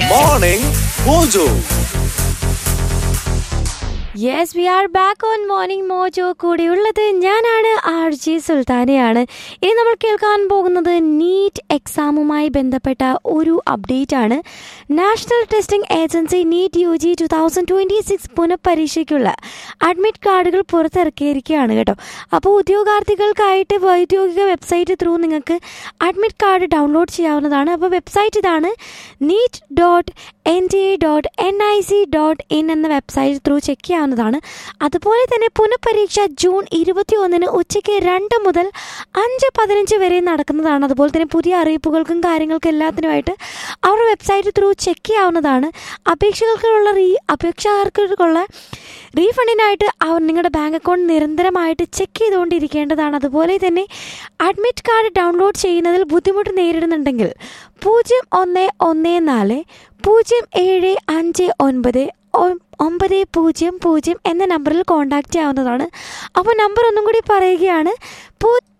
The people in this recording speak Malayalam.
Morning Mojo. Yes we are back on morning mojo കൂടെയുള്ളത് ഞാനാണ് ആർ ജി സുൽത്താനയാണ് ഇനി നമ്മൾ കേൾക്കാൻ പോകുന്നത് നീറ്റ് എക്സാമുമായി ബന്ധപ്പെട്ട ഒരു അപ്ഡേറ്റ് ആണ് national testing agency NEET U G two thousand twenty six പുനഃപരീക്ഷയ്ക്കുള്ള അഡ്മിറ്റ് കാർഡുകൾ പുറത്തിറക്കിയിരിക്കുകയാണ് കേട്ടോ അപ്പോൾ ഉദ്യോഗാർത്ഥികൾക്കായിട്ട് ഔദ്യോഗിക വെബ്സൈറ്റ് ത്രൂ നിങ്ങൾക്ക് അഡ്മിറ്റ് കാർഡ് ഡൗൺലോഡ് ചെയ്യാവുന്നതാണ് അപ്പോൾ വെബ്സൈറ്റ് ഇതാണ് NEET dot N T A dot N I C dot in എന്ന വെബ്സൈറ്റ് ത്രൂ ചെക്ക് ചെയ്യാവുന്നതാണ് അതുപോലെ തന്നെ പുനഃപരീക്ഷ ജൂൺ ഇരുപത്തി ഒന്നിന് ഉച്ചയ്ക്ക് രണ്ട് മുതൽ അഞ്ച് പതിനഞ്ച് വരെ നടക്കുന്നതാണ് അതുപോലെ തന്നെ പുതിയ അറിയിപ്പുകൾക്കും കാര്യങ്ങൾക്കും എല്ലാത്തിനുമായിട്ട് അവരുടെ വെബ്സൈറ്റ് ത്രൂ ചെക്ക് ചെയ്യാവുന്നതാണ് അപേക്ഷകർക്കുള്ള റീ അപേക്ഷകർക്കുള്ള റീഫണ്ടിനായിട്ട് അവർ നിങ്ങളുടെ ബാങ്ക് അക്കൗണ്ട് നിരന്തരമായിട്ട് ചെക്ക് ചെയ്തുകൊണ്ടിരിക്കേണ്ടതാണ് അതുപോലെ തന്നെ അഡ്മിറ്റ് കാർഡ് ഡൗൺലോഡ് ചെയ്യുന്നതിൽ ബുദ്ധിമുട്ട് നേരിടുന്നുണ്ടെങ്കിൽ പൂജ്യം ഒന്ന് ഒന്ന് നാല് പൂജ്യം ഏഴ് അഞ്ച് ഒൻപത് ഒ- ഒമ്പത് പൂജ്യം പൂജ്യം എന്ന നമ്പറിൽ കോൺടാക്റ്റ് ചെയ്യാവുന്നതാണ് അപ്പോൾ നമ്പർ ഒന്നും കൂടി പറയുകയാണ് പൂ